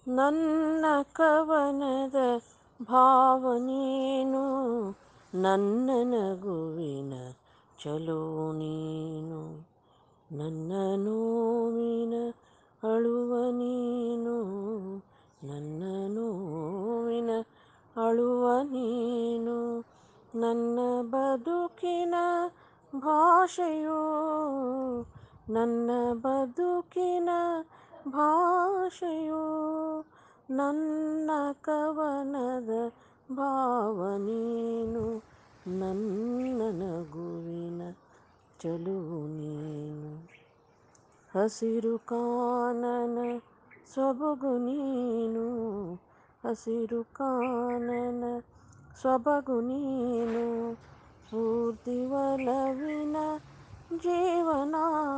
ನನ್ನ ಕವನದ ಭಾವ ನೀನು ನನ್ನ ನಗುವಿನ ಚಲುವು ನೀನು ನನ್ನ ನೋವಿನ ಅಳುವ ನೀನು ನನ್ನ ನೋವಿನ ಅಳುವ ನೀನು ನನ್ನ ಬದುಕಿನ ಭಾಷೆಯು ನನ್ನ ಬದುಕಿನ ಭಾಷೆಯು ನನ್ನ ಕವನದ ಭಾವ ನೀನು ನನ್ನ ನಗುವಿನ ಚಲುವು ನೀನು ಹಸಿರು ಕಾನನ ಸೊಬಗು ನೀನು ಹಸಿರು ಕಾನನ ಸೊಬಗು ನೀನು ಸ್ಫೂರ್ತಿ ಒಲವಿನ ಜೀವನ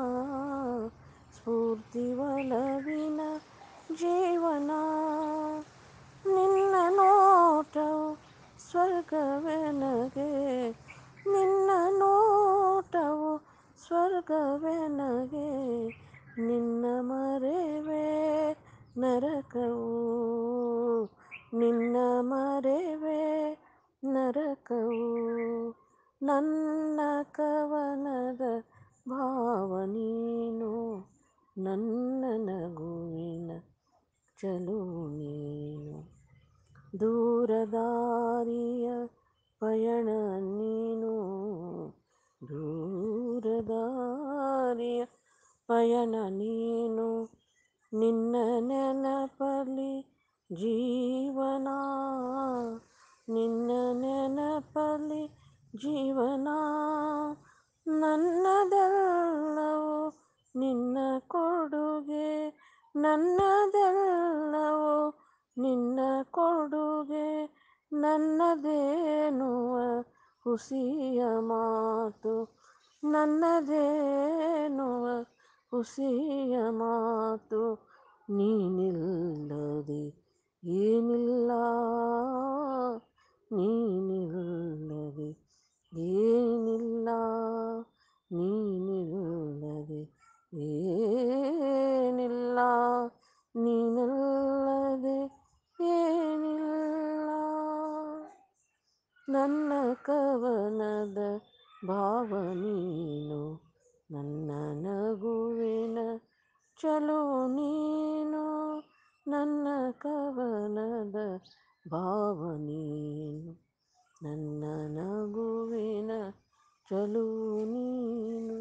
ಸ್ಫೂರ್ತಿ ಒಲವಿನ ಜೀವನ ನಿನ್ನ ನೋಟವು ಸ್ವರ್ಗವೆನಗೆ ನಿನ್ನ ನೋಟವು ಸ್ವರ್ಗವೆನಗೆ ನಿನ್ನ ಮರೆವೇ ನರಕವು ನಿನ್ನ ಮರೆವೇ ನರಕವು ನನ್ನ ಕವನದ ಭಾವ ನೀನು ನನ್ನ ನಗುವಿನ ಚಲುವು ನೀನು ದೂರ ದಾರಿಯ ಪಯಣ ನೀನು ದೂರ ದಾರಿಯ ಪಯಣ ನೀನು ನಿನ್ನ ನೆನಪಲಿ ಜೀವನ ನಿನ್ನ ನೆನಪಲಿ ಜೀವನ ನನ್ನದೆಲ್ಲವೂ ನಿನ್ನ ಕೊಡುಗೆ ನನ್ನದೆಲ್ಲವೂ ನಿನ್ನ ಕೊಡುಗೆ ನನ್ನದೇನುವ ಹುಸಿಯ ಮಾತು ನನ್ನದೇನುವ ಹುಸಿಯ ಮಾತು ನೀನಿಲ್ಲದೆ ಏನಿಲ್ಲ ನೀನಿಲ್ಲದೆ ಏನಿಲ್ಲ ನೀನಿಲ್ಲದೆ ಏನಿಲ್ಲ ನೀನಲ್ಲದೆ ಏನಿಲ್ಲ ನನ್ನ ಕವನದ ಭಾವ ನೀನು ನನ್ನ ನಗುವಿನ ಚಲುವು ನೀನು ನನ್ನ ಕವನದ ಭಾವ ನೀನು ನನ್ನ ನಗುವಿನ ಚಲುವು ನೀನು